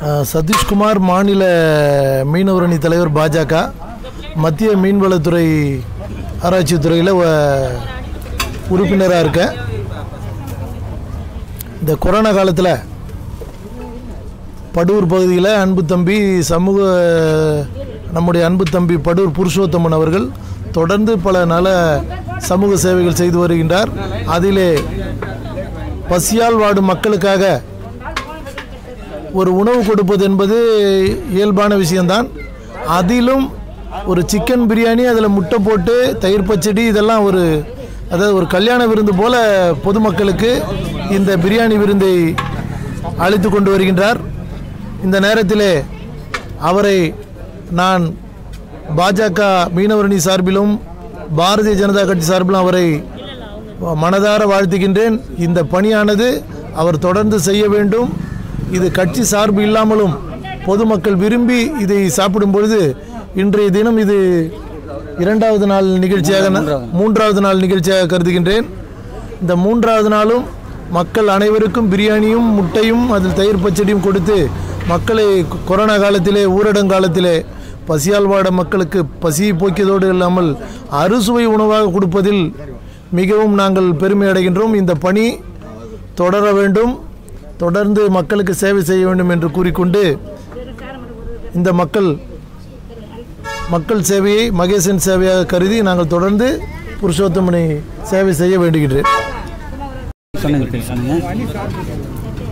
அஹ், சதீஷ்குமார் மாநில மீனவர் அணி தலைவர் பாஜக மத்திய மீன்வளத்துறை ஆராய்ச்சித்துறையில் உறுப்பினராக இருக்கேன் இந்த கொரோனா காலத்தில் படூர் பகுதியில் அன்பு தம்பி சமூக நம்முடைய அன்பு தம்பி படூர் புருஷோத்தமன் அவர்கள் தொடர்ந்து பல நல சமூக சேவைகள் செய்து வருகின்றார் அதிலே பசியால் வாடும் மக்களுக்காக ஒரு உணவு கொடுப்பது என்பது இயல்பான விஷயம்தான் அதிலும் ஒரு சிக்கன் பிரியாணி அதில் முட்டை போட்டு தயிர் பச்சடி இதெல்லாம் ஒரு அதாவது ஒரு கல்யாண விருந்து போல பொதுமக்களுக்கு இந்த பிரியாணி விருந்தை அளித்து கொண்டு வருகின்றார் இந்த நேரத்திலே அவரை நான் பாஜக மீனவரணி சார்பிலும் பாரதிய ஜனதா கட்சி சார்பிலும் அவரை மனதார வாழ்த்துகின்றேன் இந்த பணியானது அவர் தொடர்ந்து செய்ய வேண்டும் இது கட்சி சார்பு இல்லாமலும் பொதுமக்கள் விரும்பி இதை சாப்பிடும் பொழுது இன்றைய தினம் இது இரண்டாவது நாள் நிகழ்ச்சியாக நான் மூன்றாவது நாள் நிகழ்ச்சியாக கருதுகின்றேன் இந்த மூன்றாவது நாளும் மக்கள் அனைவருக்கும் பிரியாணியும் முட்டையும் அதில் தயிர் பச்சடியும் கொடுத்து மக்களை கொ- கொரோனா காலத்திலே ஊரடங்கு காலத்திலே பசியால் வாட மக்களுக்கு பசியை போக்கியதோடு இல்லாமல் அறுசுவை உணவாக கொடுப்பதில் மிகவும் நாங்கள் பெருமை அடைகின்றோம் இந்த பணி தொடர வேண்டும் தொடர்ந்து மக்களுக்கு சேவை செய்ய வேண்டும் என்று கூறிக்கொண்டு இந்த மக்கள் மக்கள் சேவையை மகேசன் சேவையாக கருதி நாங்கள் தொடர்ந்து புருஷோத்தமனை சேவை செய்ய வேண்டுகின்றேன் சொன்னது பேர் சொன்னீங்க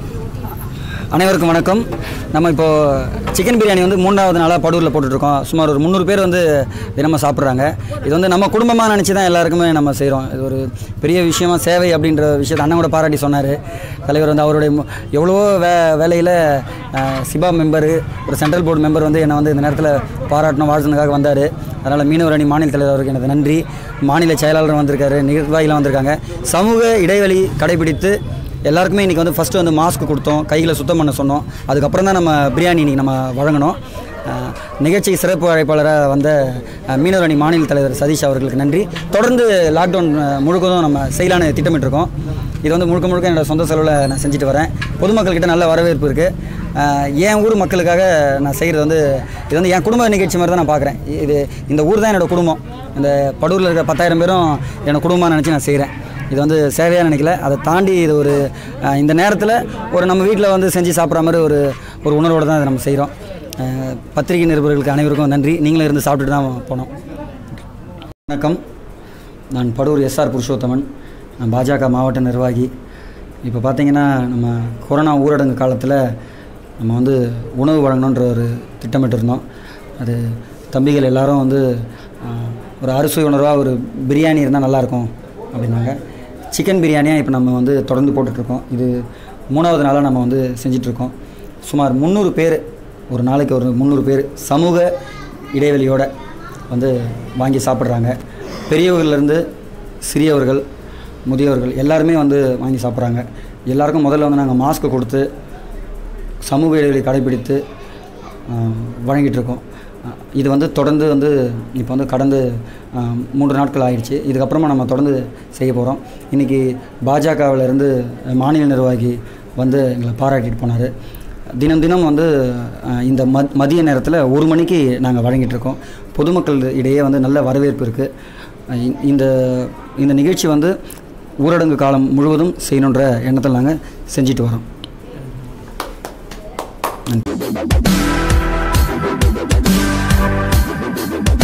அனைவருக்கும் வணக்கம் நம்ம இப்போ சிக்கன் பிரியாணி வந்து மூன்றாவது நாளாக படூரில் போட்டுட்ருக்கோம் சுமார் ஒரு முந்நூறு பேர் வந்து தினமும் சாப்பிட்றாங்க இது வந்து நம்ம குடும்பமாக நினச்சி தான் எல்லாருக்குமே நம்ம செய்கிறோம் இது ஒரு பெரிய விஷயமா சேவை அப்படின்ற விஷயத்தை அண்ணன் கூட பாராட்டி சொன்னார் தலைவர் வந்து அவருடைய மு- எவ்வளவோ வே வேலையில் சிபா மெம்பரு ஒரு சென்ட்ரல் போர்டு மெம்பர் வந்து என்னை வந்து இந்த நேரத்தில் பாராட்டணும் வாழ்த்துனதுக்காக வந்தார் அதனால் மீனவர் அணி மாநில தலைவர் அவருக்கு எனது நன்றி மாநில செயலாளர் வந்திருக்காரு நிர்வாகிலாம் வந்திருக்காங்க சமூக இடைவெளி கடைபிடித்து எல்லாருக்குமே இன்றைக்கி வந்து ஃபஸ்ட்டு வந்து மாஸ்க் கொடுத்தோம் கைகளை சுத்தம் பண்ண சொன்னோம் அதுக்கப்புறம் தான் நம்ம பிரியாணி இன்றைக்கி நம்ம வழங்கினோம் அஹ், நிகழ்ச்சி சிறப்பு அழைப்பாளராக வந்த அஹ், மீனவர் அணி மாநில தலைவர் சதீஷ் அவர்களுக்கு நன்றி தொடர்ந்து லாக்டவுன் அஹ், முழுவதும் நம்ம செய்யலான்னு திட்டமிட்டிருக்கோம் இது வந்து முழுக்க முழுக்க என்னோட சொந்த செலவில் நான் செஞ்சுட்டு வரேன் பொதுமக்கள்கிட்ட நல்ல வரவேற்பு இருக்குது என் ஊர் மக்களுக்காக நான் செய்கிறது வந்து இது வந்து என் குடும்ப நிகழ்ச்சி மாதிரி தான் நான் பார்க்குறேன் இது இந்த ஊர் தான் என்னோட குடும்பம் இந்த படூரில் இருக்கிற பத்தாயிரம் பேரும் என்னோட குடும்பமாக நினச்சி நான் செய்கிறேன் இது வந்து சேவையாக நினைக்கல அதை தாண்டி இது ஒரு அஹ், இந்த நேரத்தில் ஒரு நம்ம வீட்டில் வந்து செஞ்சு சாப்பிட்ற மாதிரி ஒரு ஒரு உணர்வோடு தான் இதை நம்ம செய்கிறோம் பத்திரிகை நிருபர்களுக்கு அனைவருக்கும் நன்றி நீங்களும் இருந்து சாப்பிட்டுட்டு தான் போனோம் வணக்கம் நான் படூர் எஸ்ஆர் புருஷோத்தமன் நான் பாஜக மாவட்ட நிர்வாகி இப்போ பார்த்தீங்கன்னா நம்ம கொரோனா ஊரடங்கு காலத்தில் நம்ம வந்து உணவு வழங்கணுன்ற ஒரு திட்டமிட்டிருந்தோம் அது தம்பிகள் எல்லாரும் வந்து ஆஹ், ஒரு அறுசுவை உணர்வாக ஒரு பிரியாணி இருந்தால் நல்லாயிருக்கும் அப்படின்னாங்க சிக்கன் பிரியாணியாக இப்போ நம்ம வந்து தொடர்ந்து போட்டுட்ருக்கோம் இது மூணாவது நாளாக நம்ம வந்து செஞ்சிட்ருக்கோம் சுமார் முந்நூறு பேர் ஒரு நாளைக்கு ஒரு முந்நூறு பேர் சமூக இடைவெளியோட வந்து வாங்கி சாப்பிட்றாங்க பெரியவர்கள்லேருந்து சிறியவர்கள் முதியவர்கள் எல்லாருமே வந்து வாங்கி சாப்பிட்றாங்க எல்லாருக்கும் முதல்ல வந்து நாங்கள் மாஸ்க் கொடுத்து சமூக இடைவெளி கடைபிடித்து ஆஹ், வழங்கிட்டு இருக்கோம் ஆஹ், இது வந்து தொடர்ந்து வந்து இப்போ வந்து கடந்து ஆஹ், மூன்று நாட்கள் ஆயிடுச்சு இதுக்கப்புறமா நம்ம தொடர்ந்து செய்ய போகிறோம் இன்றைக்கி பாஜகவிலேருந்து மாநில நிர்வாகி வந்து எங்களை பாராட்டிட்டு போனார் தினம் தினம் வந்து ஆஹ், இந்த மத் மதிய நேரத்தில் ஒரு மணிக்கு நாங்கள் வழங்கிட்டு இருக்கோம் பொதுமக்கள் இடையே வந்து நல்ல வரவேற்பு இருக்குது இந்த இந்த நிகழ்ச்சி வந்து ஊரடங்கு காலம் முழுவதும் செய்யணுன்ற எண்ணத்தில் நாங்கள் செஞ்சுட்டு வரோம் நன்றி